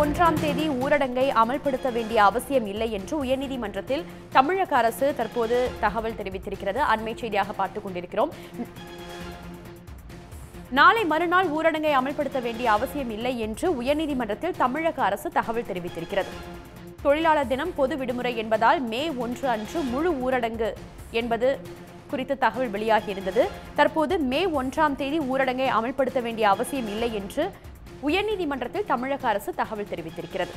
ஒன்றாம் தேதி ஊரடங்கை அமல்படுத்த வேண்டிய அவசியம் இல்லை என்று உயர்நீதிமன்றத்தில் தமிழக அரசு தற்போது தகவல் தெரிவித்திருக்கிறது அண்மை செய்தியாக பார்த்துக் கொண்டிருக்கிறோம் நாளை மறுநாள் ஊரடங்கை அமல்படுத்த வேண்டிய அவசியம் இல்லை என்று உயர்நீதிமன்றத்தில் தமிழக அரசு தகவல் தெரிவித்திருக்கிறது தொழிலாளர் தினம் பொது விடுமுறை என்பதால் மே ஒன்று அன்று முழு ஊரடங்கு என்பது குறித்து தகவல் வெளியாகியிருந்தது தற்போது மே ஒன்றாம் தேதி ஊரடங்கை அமல்படுத்த வேண்டிய அவசியம் இல்லை என்று உயர்நீதிமன்றத்தில் தமிழக அரசு தகவல் தெரிவித்திருக்கிறது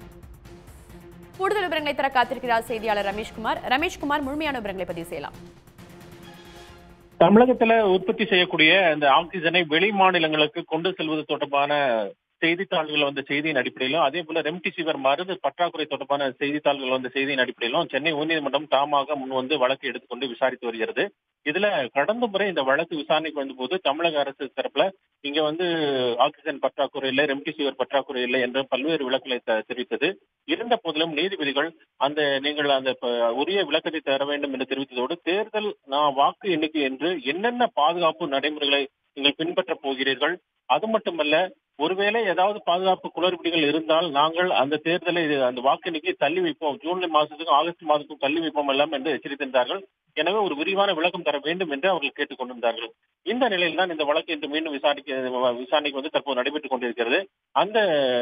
கூடுதல் விவரங்களை தர காத்திருக்கிறார் செய்தியாளர் ரமேஷ்குமார் ரமேஷ்குமார் முழுமையான விவரங்களை பதிவு செய்யலாம் தமிழகத்துல உற்பத்தி செய்யக்கூடிய அந்த ஆக்சிஜனை வெளி மாநிலங்களுக்கு கொண்டு செல்வது தொடர்பான செய்தித்தாள்கள் வந்த செய்தியின் அடிப்படையிலும் அதே போல ரெம்டிசிவர் மருந்து பற்றாக்குறை தொடர்பான செய்தித்தாள்கள் வந்த செய்தியின் அடிப்படையிலும் சென்னை உயர்நீதிமன்றம் தாமாக முன் வந்து வழக்கு எடுத்துக்கொண்டு விசாரித்து வருகிறது இதுல கடந்த முறை இந்த வழக்கு விசாரணைக்கு வந்தபோது தமிழக அரசு தரப்புல இங்க வந்து ஆக்சிஜன் பற்றாக்குறை இல்லை ரெம்டிசிவர் பற்றாக்குறை இல்லை என்று பல்வேறு விளக்குகளை த- தெரிவித்தது இருந்த போதிலும் நீதிபதிகள் அந்த நீங்கள் அந்த ப- உரிய விளக்கத்தை தர வேண்டும் என்று தெரிவித்ததோடு தேர்தல் நான் வாக்கு எண்ணிக்கை என்று என்னென்ன பாதுகாப்பு நடைமுறைகளை நீங்கள் பின்பற்றப் போகிறீர்கள் அது மட்டுமல்ல ஒருவேளை ஏதாவது பாதுகாப்பு குளறுபடிகள் இருந்தால் நாங்கள் அந்த தேர்தலை அந்த வாக்கு எண்ணிக்கையை தள்ளி வைப்போம் ஜூன் மாதத்துக்கும் ஆகஸ்ட் மாதத்துக்கும் தள்ளி வைப்போம் எல்லாம் என்று எச்சரித்திருந்தார்கள் எனவே ஒரு விரிவான விளக்கம் தர வேண்டும் என்று அவர்கள் கேட்டுக் கொண்டிருந்தார்கள் இந்த நிலையில் தான் இந்த வழக்கு இன்று மீண்டும் விசாரிக்க விசாரணைக்கு வந்து தற்போது நடைபெற்றுக் கொண்டிருக்கிறது அந்த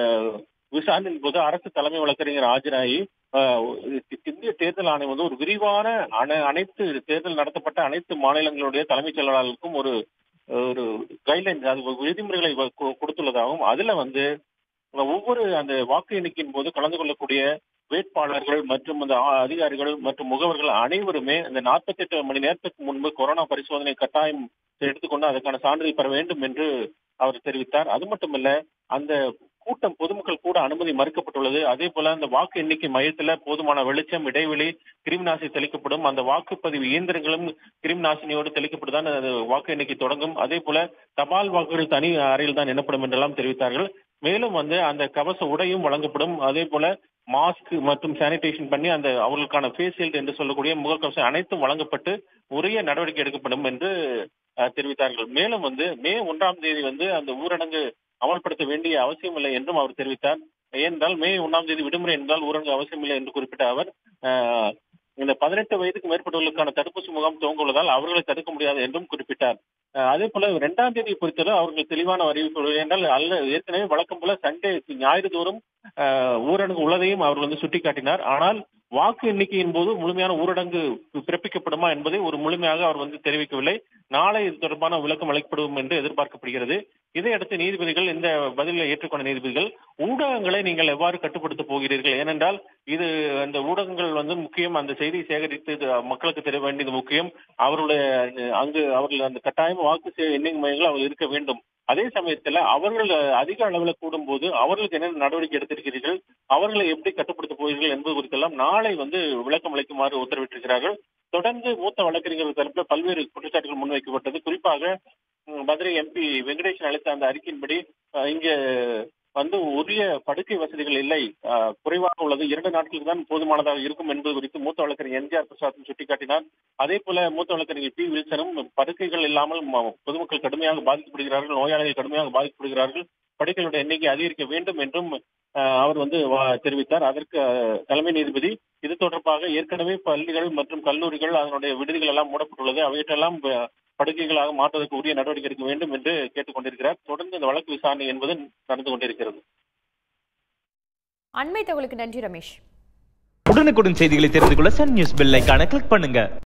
விசாரணையின் போது அரசு தலைமை வழக்கறிஞர் ஆஜராகி ஆஹ், இந்திய தேர்தல் ஆணையம் வந்து ஒரு விரிவான அன- அனைத்து தேர்தல் நடத்தப்பட்ட அனைத்து மாநிலங்களுடைய தலைமைச் செயலாளர்களுக்கும் ஒரு ஒரு கைட்லைன் அது விதிமுறைகளை வ- கொ- கொடுத்துள்ளதாகவும் அதுல வந்து ஒவ்வொரு அந்த வாக்கு எண்ணிக்கையின் போது கலந்து கொள்ளக்கூடிய வேட்பாளர்கள் மற்றும் அந்த ஆ- அதிகாரிகள் மற்றும் முகவர்கள் அனைவருமே இந்த 48 மணி நேரத்துக்கு முன்பு கொரோனா பரிசோதனை கட்டாயம் எடுத்துக்கொண்டு அதற்கான சான்றிதழ் பெற வேண்டும் என்று அவர் தெரிவித்தார் அது மட்டுமல்ல அந்த கூட்டம் பொதுமக்கள் கூட அனுமதி மறுக்கப்பட்டுள்ளது அதே போல அந்த வாக்கு எண்ணிக்கை மையத்துல போதுமான வெளிச்சம் இடைவெளி கிருமிநாசினி தெளிக்கப்படும் அந்த வாக்குப்பதிவு இயந்திரங்களும் கிருமிநாசினியோடு தெளிக்கப்பட்டுதான் அது வாக்கு எண்ணிக்கை தொடங்கும் அதே போல தபால் வாக்குகள் தனி அறையில் தான் எண்ணப்படும் என்றெல்லாம் தெரிவித்தார்கள் மேலும் வந்து அந்த கவச உடையும் வழங்கப்படும் அதே போல மாஸ்க் மற்றும் சானிடேஷன் பண்ணி அந்த அவர்களுக்கான ஃபேஸ் ஷீல்ட் என்று சொல்லக்கூடிய முகக்கவசம் அனைத்தும் வழங்கப்பட்டு உரிய நடவடிக்கை எடுக்கப்படும் என்று அஹ், தெரிவித்தார்கள் மேலும் வந்து மே ஒன்றாம் தேதி வந்து அந்த ஊரடங்கு அமல்படுத்த வேண்டிய அவசியம் இல்லை என்றும் அவர் தெரிவித்தார் ஏனென்றால் மே ஒன்றாம் தேதி விடுமுறை என்றால் ஊரடங்கு அவசியம் இல்லை என்று குறிப்பிட்ட அவர் அஹ், இந்த பதினெட்டு வயதுக்கு மேற்பட்டவர்களுக்கான தடுப்பூசி முகாம் துவங்க உள்ளதால் அவர்களை தடுக்க முடியாது என்றும் குறிப்பிட்டார் அஹ், அதே போல இரண்டாம் தேதி குறித்தது அவர்கள் தெளிவான அறிவிப்பு என்றால் அல்ல ஏற்கனவே வழக்கம் போல சண்டே ஞாயிறு தோறும் அஹ், ஊரடங்கு உள்ளதையும் அவர் வந்து சுட்டிக்காட்டினார் ஆனால் வாக்கு எண்ணிக்கையின் போது முழுமையான ஊரடங்கு பிறப்பிக்கப்படுமா என்பதை ஒரு முழுமையாக அவர் வந்து தெரிவிக்கவில்லை நாளை இது தொடர்பான விளக்கம் அளிக்கப்படும் என்று எதிர்பார்க்கப்படுகிறது இதையடுத்து நீதிபதிகள் இந்த பதிலை ஏற்றுக்கொண்ட நீதிபதிகள் ஊடகங்களை நீங்கள் எவ்வாறு கட்டுப்படுத்தப் போகிறீர்கள் ஏனென்றால் இது அந்த ஊடகங்கள் வந்து முக்கியம் அந்த செய்தியை சேகரித்து இது மக்களுக்கு தெரிய வேண்டியது முக்கியம் அவருடைய அஹ், அங்கு அவர்கள் அந்த கட்டாயம் வாக்கு சே- எண்ணிக்கை மையங்கள் அவர் இருக்க வேண்டும் அதே சமயத்துல அவர்கள் அதிக அளவுல கூடும்போது அவர்களுக்கு என்னென்ன நடவடிக்கை எடுத்திருக்கிறீர்கள் அவர்களை எப்படி கட்டுப்படுத்த போகிறீர்கள் என்பது குறித்தெல்லாம் நாளை வந்து விளக்கம் அளிக்குமாறு உத்தரவிட்டிருக்கிறார்கள் தொடர்ந்து மூத்த வழக்கறிஞர்கள் தரப்புல பல்வேறு குற்றச்சாட்டுகள் முன்வைக்கப்பட்டது குறிப்பாக ம், மதுரை எம்பி வெங்கடேசன் அளித்த அந்த அறிக்கையின்படி அஹ், இங்க வந்து உரிய படுக்கை வசதிகள் இல்லை அஹ், குறைவாக உள்ளது இரண்டு நாட்களுக்கு தான் போதுமானதாக இருக்கும் என்பது குறித்து மூத்த வழக்கறிஞர் எம்ஜிஆர் பிரசாத்தும் சுட்டிக்காட்டினார் அதே போல மூத்த வழக்கறிஞர் பி வில்சனும் படுக்கைகள் இல்லாமல் ம- பொதுமக்கள் கடுமையாக பாதிக்கப்படுகிறார்கள் நோயாளிகள் கடுமையாக பாதிக்கப்படுகிறார்கள் படுக்கைகளுடைய எண்ணிக்கை அதிகரிக்க வேண்டும் என்றும் அஹ், அவர் வந்து வா- தெரிவித்தார் அதற்கு அஹ், தலைமை நீதிபதி இது தொடர்பாக ஏற்கனவே பள்ளிகள் மற்றும் கல்லூரிகள் அதனுடைய விடுதிகள் எல்லாம் மூடப்பட்டுள்ளது அவையற்றெல்லாம் ப- படுக்கைகளாக மாற்றுவதற்கு உரிய நடவடிக்கை எடுக்க வேண்டும் என்று கேட்டுக் கொண்டிருக்கிறார் தொடர்ந்து இந்த வழக்கு விசாரணை என்பது நடந்து கொண்டிருக்கிறது அண்மை தகவலுக்கு நன்றி ரமேஷ் உடனுக்குடன் செய்திகளை தெரிந்து கொள்ள சன் நியூஸ் பெல் ஐகானை கிளிக் பண்ணுங்க